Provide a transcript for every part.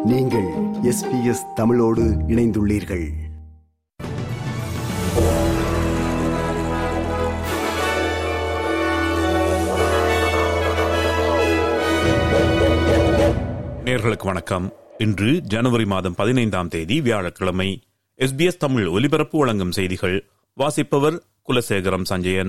நீங்கள் எஸ்பிஎஸ் தமிழோடு இணைந்துள்ளீர்கள் நேர்களுக்கு வணக்கம் இன்று ஜனவரி மாதம் பதினைந்தாம் தேதி வியாழக்கிழமை எஸ்பிஎஸ் தமிழ் ஒலிபரப்பு வழங்கும் செய்திகள் வாசிப்பவர் குலசேகரம் சஞ்சயன்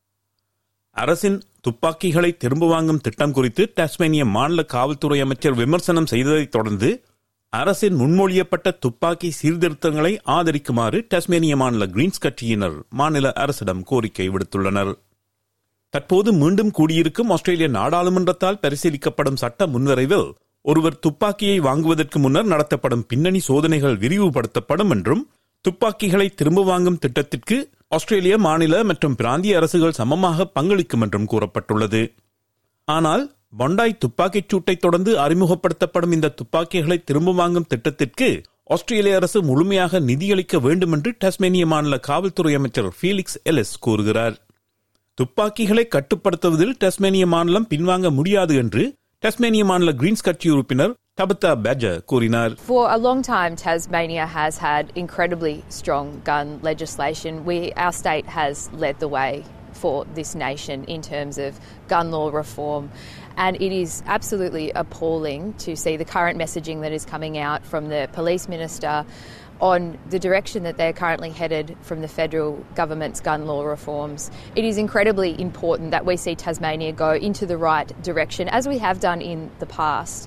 அரசின் துப்பாக்கிகளை திரும்ப வாங்கும் திட்டம் குறித்து டாஸ்மேனிய மாநில காவல்துறை அமைச்சர் விமர்சனம் செய்ததைத் தொடர்ந்து அரசின் முன்மொழியப்பட்ட துப்பாக்கி சீர்திருத்தங்களை ஆதரிக்குமாறு டாஸ்மேனிய மாநில கிரீன்ஸ் கட்சியினர் மாநில அரசிடம் கோரிக்கை விடுத்துள்ளனர் தற்போது மீண்டும் கூடியிருக்கும் ஆஸ்திரேலிய நாடாளுமன்றத்தால் பரிசீலிக்கப்படும் சட்ட முன்வரைவில் ஒருவர் துப்பாக்கியை வாங்குவதற்கு முன்னர் நடத்தப்படும் பின்னணி சோதனைகள் விரிவுபடுத்தப்படும் என்றும் துப்பாக்கிகளை திரும்ப வாங்கும் திட்டத்திற்கு ஆஸ்திரேலிய மாநில மற்றும் பிராந்திய அரசுகள் சமமாக பங்களிக்கும் என்றும் கூறப்பட்டுள்ளது ஆனால் பொண்டாய் துப்பாக்கிச் சூட்டைத் தொடர்ந்து அறிமுகப்படுத்தப்படும் இந்த துப்பாக்கிகளை திரும்ப வாங்கும் திட்டத்திற்கு ஆஸ்திரேலிய அரசு முழுமையாக நிதியளிக்க வேண்டும் என்று டாஸ்மேனிய மாநில காவல்துறை அமைச்சர் ஃபீலிக்ஸ் எலிஸ் கூறுகிறார் துப்பாக்கிகளை கட்டுப்படுத்துவதில் டஸ்மேனிய மாநிலம் பின்வாங்க முடியாது என்று டஸ்மேனிய மாநில கிரீன்ஸ் கட்சி உறுப்பினர் தபத்தா பேஜர் கூறினார் For a long time, Tasmania has had incredibly strong gun legislation. We, our state has led the way for this nation in terms of gun law reform. And it is absolutely appalling to see the current messaging that is coming out from the police minister on the direction that they're currently headed from the federal government's gun law reforms. It is incredibly important that we see Tasmania go into the right direction, as we have done in the past.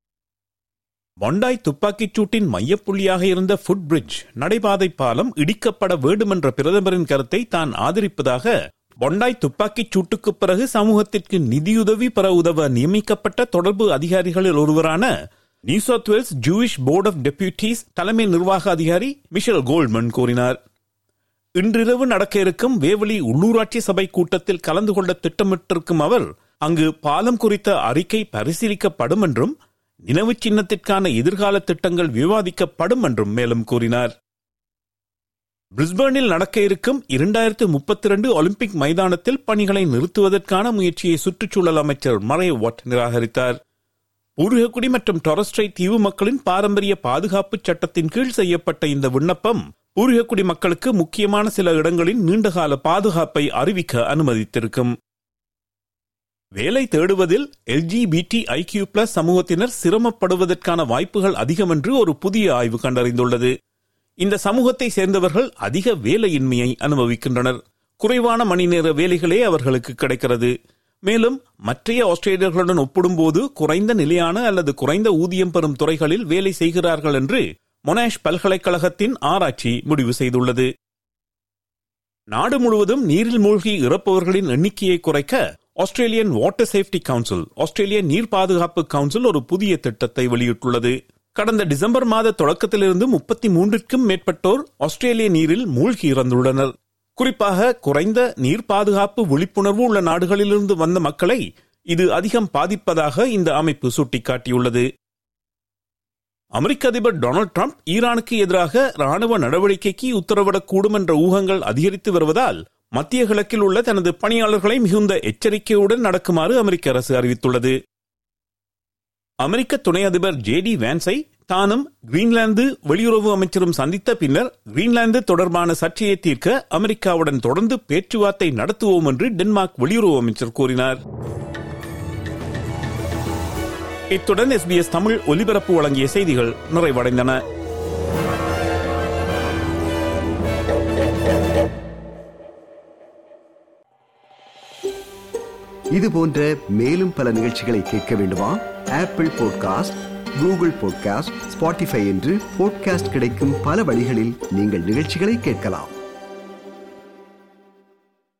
Bondi துப்பாக்கிச் சூட்டின் மையப்புள்ளியாக இருந்த food bridge நடைபாதை பாலம் இடிக்கப்பட வேண்டும் என்ற பிரதமரின் கருத்தை தான் ஆதரிப்பதாக பொண்டாய் துப்பாக்கிச் சூட்டுக்கு பிறகு சமூகத்திற்கு நிதியுதவி பெற உதவ நியமிக்கப்பட்ட தொடர்பு அதிகாரிகளில் ஒருவரான New South Wales Jewish Board of Deputies தலைமை நிர்வாக அதிகாரி மிஷல் கோல்ட்மன் கூறினார் இன்றிரவு நடக்க இருக்கும் வேவலி உள்ளூராட்சி சபை கூட்டத்தில் கலந்து கொள்ள திட்டமிட்டிருக்கும் அவர் அங்கு பாலம் குறித்த அறிக்கை பரிசீலிக்கப்படும் என்றும் நினைவு சின்னத்திற்கான எதிர்கால திட்டங்கள் விவாதிக்கப்படும் என்றும் மேலும் கூறினார் பிரிஸ்பர்னில் நடக்க இருக்கும் இரண்டாயிரத்து முப்பத்தி இரண்டு ஒலிம்பிக் மைதானத்தில் பணிகளை நிறுத்துவதற்கான முயற்சியை சுற்றுச்சூழல் அமைச்சர் மறை வாட் நிராகரித்தார் பூர்வகுடி மற்றும் டொரஸ்ட்ரை தீவு மக்களின் பாரம்பரிய பாதுகாப்பு சட்டத்தின் கீழ் செய்யப்பட்ட இந்த விண்ணப்பம் பூர்வகுடி மக்களுக்கு முக்கியமான சில இடங்களின் நீண்டகால பாதுகாப்பை அறிவிக்க அனுமதித்திருக்கும் வேலை தேடுவதில் எல்ஜிபிடி ஐக்கியூ பிளஸ் சமூகத்தினர் சிரமப்படுவதற்கான வாய்ப்புகள் அதிகம் என்று ஒரு புதிய ஆய்வு கண்டறிந்துள்ளது இந்த சமூகத்தை சேர்ந்தவர்கள் அதிக வேலையின்மையை அனுபவிக்கின்றனர் குறைவான மணி நேர வேலைகளே அவர்களுக்கு கிடைக்கிறது மேலும் மற்றைய ஆஸ்திரேலியர்களுடன் ஒப்பிடும்போது குறைந்த நிலையான அல்லது குறைந்த ஊதியம் பெறும் துறைகளில் வேலை செய்கிறார்கள் என்று மொனாஷ் பல்கலைக்கழகத்தின் ஆராய்ச்சி முடிவு செய்துள்ளது நாடு முழுவதும் நீரில் மூழ்கி இறப்பவர்களின் எண்ணிக்கையை குறைக்க ஆஸ்திரேலியன் வாட்டர் சேஃப்டி கவுன்சில் ஆஸ்திரேலிய நீர் பாதுகாப்பு கவுன்சில் ஒரு புதிய திட்டத்தை வெளியிட்டுள்ளது கடந்த டிசம்பர் மாத தொடக்கத்திலிருந்து முப்பத்தி மூன்றிற்கும் மேற்பட்டோர் ஆஸ்திரேலிய நீரில் மூழ்கி இறந்துள்ளனர் குறிப்பாக குறைந்த நீர் பாதுகாப்பு விழிப்புணர்வு உள்ள நாடுகளிலிருந்து வந்த மக்களை இது அதிகம் பாதிப்பதாக இந்த அமைப்பு சுட்டிக்காட்டியுள்ளது அமெரிக்க அதிபர் டொனால்டு டிரம்ப் ஈரானுக்கு எதிராக ராணுவ நடவடிக்கைக்கு உத்தரவிடக்கூடும் என்ற ஊகங்கள் அதிகரித்து வருவதால் மத்திய கிழக்கில் உள்ள தனது பணியாளர்களை மிகுந்த எச்சரிக்கையுடன் நடக்குமாறு அமெரிக்க அரசு அறிவித்துள்ளது அமெரிக்க துணை அதிபர் ஜே டி வேன்ஸை தானும் கிரீன்லாந்து வெளியுறவு அமைச்சரும் சந்தித்த பின்னர் கிரீன்லாந்து தொடர்பான சர்ச்சையை தீர்க்க அமெரிக்காவுடன் தொடர்ந்து பேச்சுவார்த்தை நடத்துவோம் என்று டென்மார்க் வெளியுறவு அமைச்சர் கூறினார் இத்துடன் எஸ்பிஎஸ் தமிழ் ஒலிபரப்பு வழங்கிய செய்திகள் நிறைவடைந்தன இது போன்ற மேலும் பல நிகழ்ச்சிகளை கேட்க வேண்டுமா Apple podcast Google podcast Spotify என்று பாட்காஸ்ட் கிடைக்கும் பல வழிகளில் நீங்கள் நிகழ்ச்சிகளை கேட்கலாம்